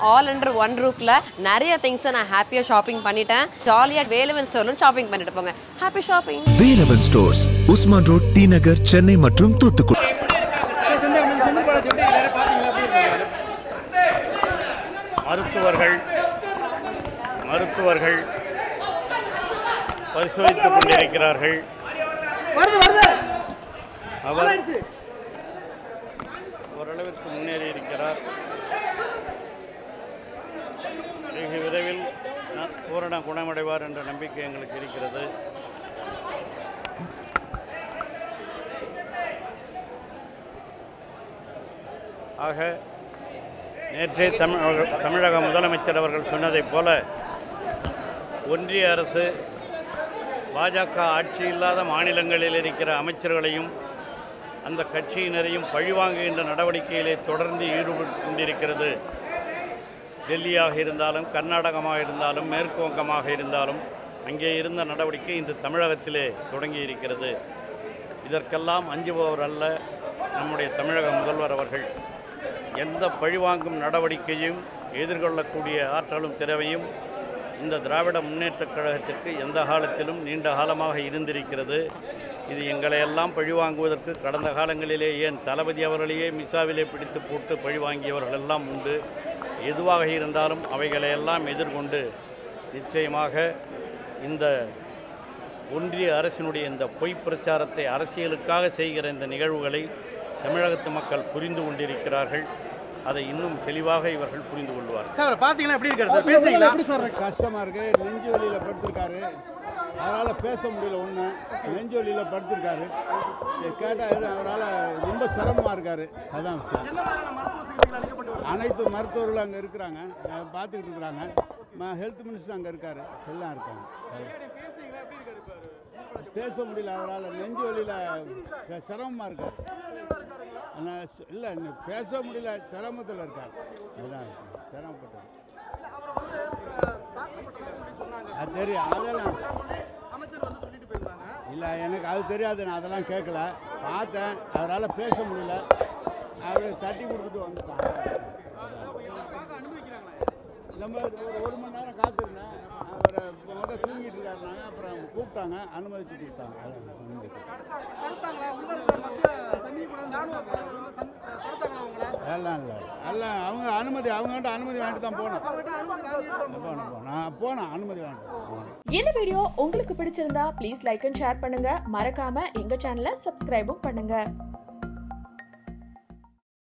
All under one ரூஃப்ல நிறைய திங்ஸை நான் ஹாப்பியாக ஷாப்பிங் பண்ணிட்டேன் ஜாலியாக வேலவன் ஸ்டோர்லும் ஷாப்பிங் பண்ணிட்டு போங்க happy shopping Velavan stores Usman road T Nagar Chennai மற்றும் தூத்துக்குடி மருத்துவர்கள் மருத்துவர்கள் பரிசோதித்துக் கொண்டிருக்கிறார்கள் அவர் ஓரளவிற்கு முன்னேறி இருக்கிறார் வெகு விரைவில் ந- பூரண குணமடைவார் என்ற நம்பிக்கை எங்களுக்கு இருக்கிறது ஆக நேற்றே தமிழக தமிழக முதலமைச்சர் அவர்கள் சொன்னதைப் போல ஒன்றிய அரசு பாஜக ஆட்சி இல்லாத மாநிலங்களில் இருக்கிற அமைச்சர்களையும் அந்த கட்சியினரையும் பழிவாங்குகின்ற நடவடிக்கையிலே தொடர்ந்து ஈடுபட்டு கொண்டிருக்கிறது டெல்லியாக இருந்தாலும் கர்நாடகமாக இருந்தாலும் மேற்கு வங்கமாக இருந்தாலும் அங்கே இருந்த நடவடிக்கை இன்று தமிழகத்திலே தொடங்கி இருக்கிறது இதற்கெல்லாம் அஞ்சுபவர் அல்ல நம்முடைய தமிழக முதல்வர் அவர்கள் எந்த பழிவாங்கும் நடவடிக்கையும் எதிர்கொள்ளக்கூடிய ஆற்றலும் திறமையும் இந்த திராவிட முன்னேற்றக் கழகத்திற்கு எந்த காலத்திலும் நீண்ட காலமாக இருந்திருக்கிறது இது எங்களையெல்லாம் பழிவாங்குவதற்கு கடந்த காலங்களிலே ஏன் தளபதி அவர்களையே மிசாவிலே பிடித்து போட்டு பழிவாங்கியவர்கள் எல்லாம் உண்டு எதுவாக இருந்தாலும் அவைகளையெல்லாம் எதிர்கொண்டு நிச்சயமாக இந்த ஒன்றிய அரசினுடைய இந்த பொய் பிரச்சாரத்தை அரசியலுக்காக செய்கிற இந்த நிகழ்வுகளை தமிழகத்து மக்கள் புரிந்து கொண்டிருக்கிறார்கள் அதை இன்னும் தெளிவாக இவர்கள் புரிந்து கொள்வார்கள் சார் பார்த்தீங்கன்னா எப்படி இருக்காரு சார் பேசுறீங்களா கஷ்டமா இருக்கு நெஞ்சு வலியில படுத்திருக்காரு அவரால் பேச முடியல ஒன்று நெஞ்சு வலியில படுத்திருக்காரு கேட்டால் அவரால் ரொம்ப சிரமமா இருக்காரு அதான் விஷயம் அனைத்து மருத்துவர்களும் அங்கே இருக்கிறாங்க அஹ் பார்த்துக்கிட்டு இருக்கிறாங்க ஹெல்த் மினிஸ்டர் அங்கே இருக்காரு எல்லாம் இருக்காங்க பேச முடியல அவரால் நெஞ்சு வலியில் சிரமமாக இருக்கார் ஆனால் இல்லை பேச முடியல சிரமத்தில் இருக்கார் அதான் சிரமப்பட்டார் அது தெரியும் அதெல்லாம் இல்லை எனக்கு அது தெரியாது நான் அதெல்லாம் கேட்கல பார்த்தேன் அவரால் பேச முடியல அவரை தட்டி கொடுத்துட்டு வந்துட்டாங்க நம்ம ஒரு ஒரு மணி நேரம் காத்திருந்தேன் அவரை முதல் தூங்கிட்டு இருக்காருனாங்க அப்புறம் கூப்பிட்டாங்க அனுமதிச்சு கொடுத்தாங்க அதான் உண்மை. எல்லாம் இல்லை எல்லாம் அவங்க அனுமதி அவங்ககிட்ட அனுமதி வாங்கிட்டு தான் போனோம் போனோம் போனோம் நான் போனேன் அனுமதி வாங்கிட்டு போனேன் இந்த வீடியோ உங்களுக்கு பிடிச்சிருந்தா ப்ளீஸ் லைக் அண்ட் ஷேர் பண்ணுங்க மறக்காம எங்க சேனலை சப்ஸ்கிரைபும் பண்ணுங்க